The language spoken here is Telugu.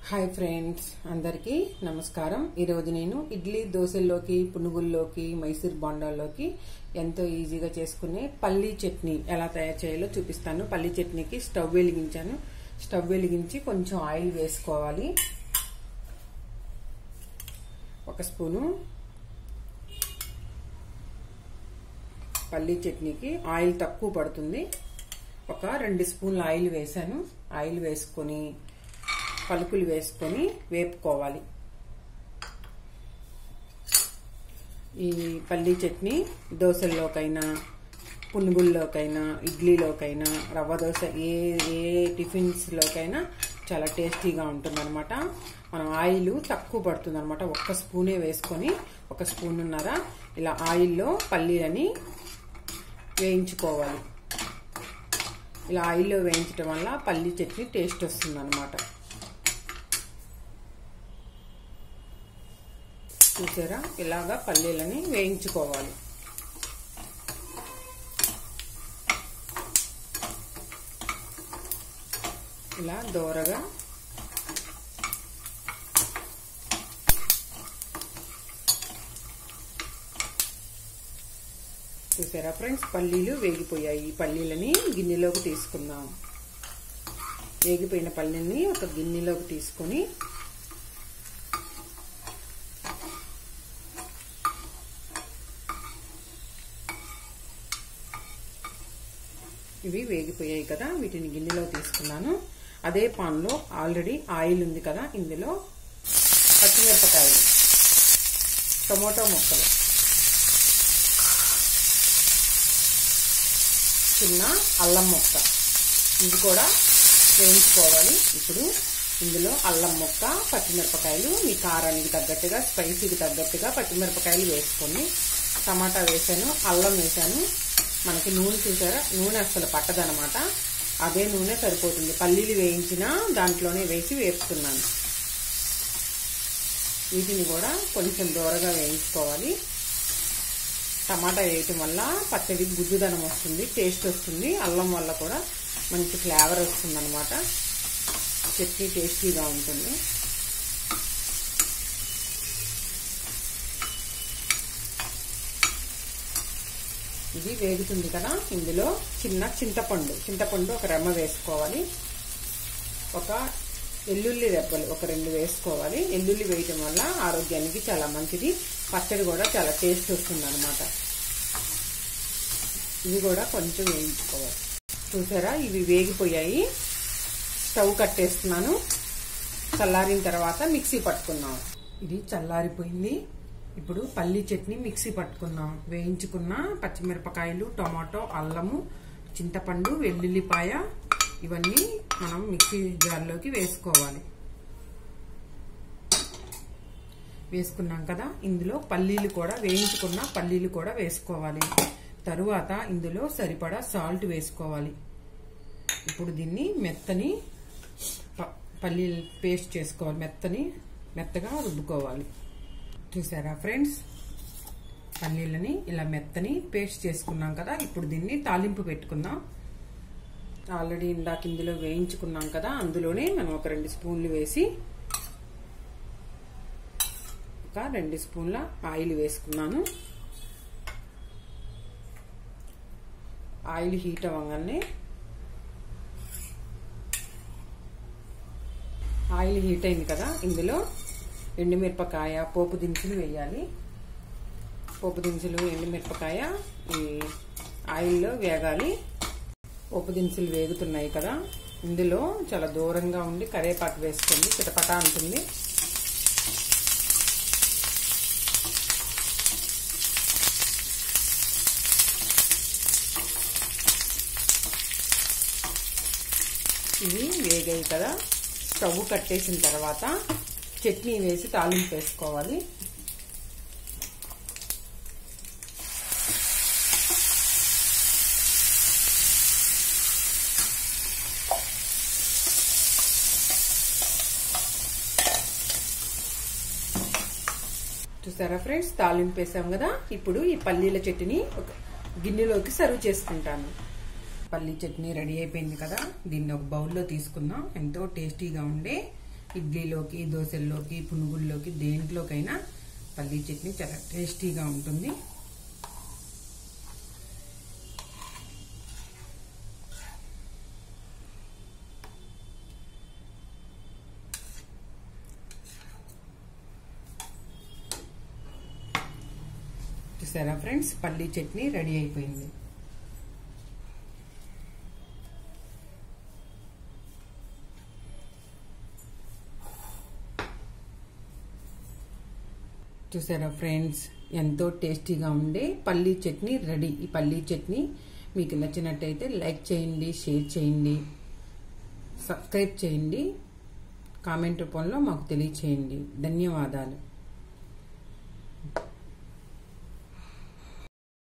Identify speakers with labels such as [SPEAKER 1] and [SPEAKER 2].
[SPEAKER 1] హాయ్ ఫ్రెండ్స్ అందరికీ నమస్కారం ఈరోజు నేను ఇడ్లీ దోశల్లోకి పునుగుల్లోకి మైసూర్ బొండాల్లోకి ఎంతో ఈజీగా చేసుకునే పల్లీ చట్నీ ఎలా తయారు చేయాలో చూపిస్తాను పల్లీ చట్నీకి స్టవ్ వెలిగించాను స్టవ్ వెలిగించి కొంచెం ఆయిల్ వేసుకోవాలి ఒక స్పూను పల్లీ చట్నీకి ఆయిల్ తక్కువ పడుతుంది ఒక రెండు స్పూన్ల ఆయిల్ వేసాను ఆయిల్ వేసుకొని పలుకులు వేసుకొని వేపుకోవాలి ఈ పల్లీ చట్నీ దోశల్లోకైనా పునుగుల్లోకైనా ఇడ్లీలోకైనా రవ్వ దోశ ఏ ఏ టిఫిన్స్లోకైనా చాలా టేస్టీగా ఉంటుందన్నమాట మనం ఆయిల్ తక్కువ పడుతుంది అనమాట ఒక్క స్పూనే వేసుకొని ఒక స్పూన్నర ఇలా ఆయిల్లో పల్లీలని వేయించుకోవాలి ఇలా ఆయిల్లో వేయించడం వల్ల పల్లీ చట్నీ టేస్ట్ వస్తుంది అనమాట చూసారా ఇలాగా పల్లీలని వేయించుకోవాలి ఇలా దోరగా చూసారా ఫ్రెండ్స్ పల్లీలు వేగిపోయాయి ఈ పల్లీలని గిన్నెలోకి తీసుకుందాం వేగిపోయిన పల్లీని ఒక గిన్నెలోకి తీసుకొని ఇవి వేగిపోయాయి కదా వీటిని గిన్నెలో తీసుకున్నాను అదే పాన్లో ఆల్రెడీ ఆయిల్ ఉంది కదా ఇందులో పచ్చిమిరపకాయలు టమోటో ముక్కలు చిన్న అల్లం ముక్క ఇది కూడా వేయించుకోవాలి ఇప్పుడు ఇందులో అల్లం ముక్క పచ్చిమిరపకాయలు మీ కారానికి తగ్గట్టుగా స్పైసీకి తగ్గట్టుగా పచ్చిమిరపకాయలు వేసుకోండి టమాటా వేసాను అల్లం వేసాను మనకి నూనె చూసారా నూనె అసలు పట్టదనమాట అదే నూనె సరిపోతుంది పల్లీలు వేయించిన దాంట్లోనే వేసి వేపుతున్నాను వీటిని కూడా కొంచెం దూరగా వేయించుకోవాలి టమాటా వేయటం వల్ల పచ్చడి గుజ్జుదనం వస్తుంది టేస్ట్ వస్తుంది అల్లం వల్ల కూడా మంచి ఫ్లేవర్ వస్తుంది అనమాట చట్నీ టేస్టీగా ఉంటుంది ఇది వేగుతుంది కదా ఇందులో చిన్న చింతపండు చింతపండు ఒక రెమ్మ వేసుకోవాలి ఒక ఎల్లుల్లి రెబ్బలు ఒక రెండు వేసుకోవాలి ఎల్లుల్లి వేయటం వల్ల ఆరోగ్యానికి చాలా మంచిది పచ్చడి కూడా చాలా టేస్ట్ వస్తుంది అనమాట ఇవి కూడా కొంచెం వేయించుకోవాలి చూసారా ఇవి వేగిపోయాయి స్టవ్ కట్టేస్తున్నాను చల్లారిన తర్వాత మిక్సీ పట్టుకున్నాం ఇది చల్లారిపోయింది ఇప్పుడు పల్లీ చట్నీ మిక్సీ పట్టుకుందాం వేయించుకున్న పచ్చిమిరపకాయలు టమాటో అల్లము చింతపండు వెల్లుల్లిపాయ ఇవన్నీ మనం మిక్సీ జార్లోకి వేసుకోవాలి వేసుకున్నాం కదా ఇందులో పల్లీలు కూడా వేయించుకున్న పల్లీలు కూడా వేసుకోవాలి తరువాత ఇందులో సరిపడా సాల్ట్ వేసుకోవాలి ఇప్పుడు దీన్ని మెత్తని పల్లీలు పేస్ట్ చేసుకోవాలి మెత్తని మెత్తగా రుబ్బుకోవాలి చూసారా ఫ్రెండ్స్ పల్లీలని ఇలా మెత్తని పేస్ట్ చేసుకున్నాం కదా ఇప్పుడు దీన్ని తాలింపు పెట్టుకుందాం ఆల్రెడీ ఇందాక ఇందులో వేయించుకున్నాం కదా అందులోనే మనం ఒక రెండు స్పూన్లు వేసి ఒక రెండు స్పూన్ల ఆయిల్ వేసుకున్నాను ఆయిల్ హీట్ అవ్వగానే ఆయిల్ హీట్ అయింది కదా ఇందులో ఎండుమిరపకాయ పోపు దినుసులు వేయాలి పోపు దినుసులు ఎండుమిరపకాయ ఈ ఆయిల్లో వేగాలి పోపు దినుసులు వేగుతున్నాయి కదా ఇందులో చాలా దూరంగా ఉండి కరేపాకు వేసుకోండి చిటపట అంటుంది ఇవి వేగాయి కదా స్టవ్ కట్టేసిన తర్వాత చట్నీ వేసి తాలింపు వేసుకోవాలి చూసారా ఫ్రెండ్స్ తాలింపు వేసాం కదా ఇప్పుడు ఈ పల్లీల చట్నీ ఒక గిన్నెలోకి సర్వ్ చేసుకుంటాను పల్లీ చట్నీ రెడీ అయిపోయింది కదా దీన్ని ఒక బౌల్లో తీసుకుందాం ఎంతో టేస్టీగా ఉండే ఇడ్లీలోకి దోశల్లోకి పునుగుల్లోకి దేంట్లోకైనా పల్లీ చట్నీ చాలా టేస్టీగా ఉంటుంది చూసారా ఫ్రెండ్స్ పల్లీ చట్నీ రెడీ అయిపోయింది చూసారా ఫ్రెండ్స్ ఎంతో టేస్టీగా ఉండే పల్లీ చట్నీ రెడీ ఈ పల్లీ చట్నీ మీకు నచ్చినట్టయితే లైక్ చేయండి షేర్ చేయండి సబ్స్క్రైబ్ చేయండి కామెంట్ రూపంలో మాకు తెలియచేయండి ధన్యవాదాలు